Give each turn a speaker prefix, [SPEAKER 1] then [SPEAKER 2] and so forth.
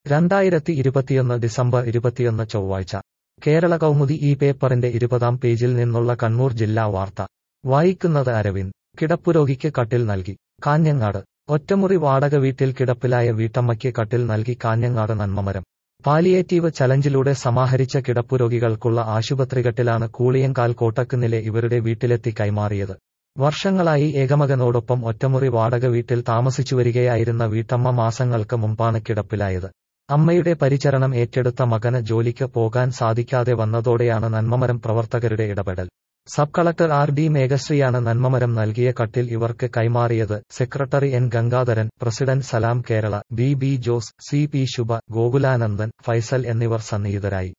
[SPEAKER 1] രണ്ടായിരത്തി ഇരുപത്തിയൊന്ന് ഡിസംബർ ഇരുപത്തിയൊന്ന് ചൊവ്വാഴ്ച കേരള കൗമുദി ഈ പേപ്പറിന്റെ ഇരുപതാം പേജിൽ നിന്നുള്ള കണ്ണൂർ ജില്ലാ വാർത്ത വായിക്കുന്നത് അരവിന്ദ് കിടപ്പുരോഗിക്ക് കട്ടിൽ നൽകി കാഞ്ഞങ്ങാട് ഒറ്റമുറി വാടക വീട്ടിൽ കിടപ്പിലായ വീട്ടമ്മയ്ക്ക് കട്ടിൽ നൽകി കാഞ്ഞങ്ങാട് നന്മമരം പാലിയേറ്റീവ് ചലഞ്ചിലൂടെ സമാഹരിച്ച കിടപ്പുരോഗികൾക്കുള്ള ആശുപത്രികട്ടിലാണ് കൂളിയങ്കാൽ കോട്ടക്കുന്നിലെ ഇവരുടെ വീട്ടിലെത്തി കൈമാറിയത് വർഷങ്ങളായി ഏകമകനോടൊപ്പം ഒറ്റമുറി വാടക വീട്ടിൽ താമസിച്ചുവരികയായിരുന്ന വീട്ടമ്മ മാസങ്ങൾക്ക് മുമ്പാണ് കിടപ്പിലായത് അമ്മയുടെ പരിചരണം ഏറ്റെടുത്ത മകന് ജോലിക്ക് പോകാൻ സാധിക്കാതെ വന്നതോടെയാണ് നന്മമരം പ്രവർത്തകരുടെ ഇടപെടൽ സബ് കളക്ടർ ആർ ഡി മേഘശ്രീയാണ് നന്മമരം നൽകിയ കട്ടിൽ ഇവർക്ക് കൈമാറിയത് secretary N Gangadharan president Salam Kerala B B Jose C P Shubha Gokulanandan Faisal എന്നിവർ സന്നിഹിതരായി